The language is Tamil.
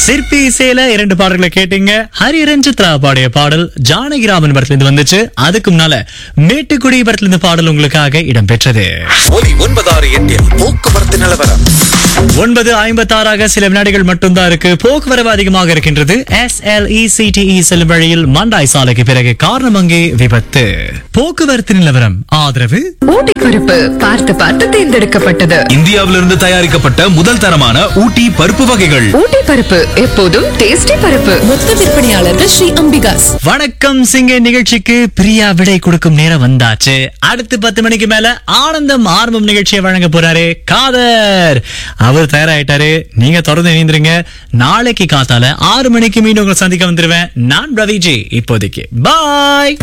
சிற்பி இசையில இரண்டு பாடல்களை கேட்டீங்க ஹரிஹரன் சித்ரா பாடிய பாடல் ஜானகிராமன் படத்துல இருந்து வந்துச்சு அதுக்கு முன்னால மேட்டுக்குடி படத்துல இருந்து பாடல் உங்களுக்காக இடம்பெற்றது ஒலி ஒன்பதாறு எட்டில் போக்குவரத்து நிலவரம் ஒன்பது ஐம்பத்தாறாக சில வினாடிகள் மட்டும்தான் இருக்கு போக்குவரவு அதிகமாக இருக்கின்றது எஸ் எல் இ செல்லும் வழியில் மண்டாய் சாலைக்கு பிறகு காரணமங்கே விபத்து போக்குவரத்து நிலவரம் ஆதரவு ஊட்டி பருப்பு பார்த்து பார்த்து தேர்ந்தெடுக்கப்பட்டது இந்தியாவிலிருந்து தயாரிக்கப்பட்ட முதல் தரமான ஊட்டி பருப்பு வகைகள் ஊட்டி பருப்பு எப்போதும் டேஸ்டி பருப்பு மொத்த விற்பனையாளர்கள் ஸ்ரீ அம்பிகாஸ் வணக்கம் சிங்க நிகழ்ச்சிக்கு பிரியா விடை கொடுக்கும் நேரம் வந்தாச்சு அடுத்து பத்து மணிக்கு மேல ஆனந்தம் ஆர்வம் நிகழ்ச்சியை வழங்க போறாரு காதர் அவர் தயாராயிட்டாரு நீங்க தொடர்ந்து இணைந்துருங்க நாளைக்கு காத்தால ஆறு மணிக்கு மீண்டும் உங்களை சந்திக்க வந்துருவேன் நான் ரவிஜி இப்போதைக்கு பாய்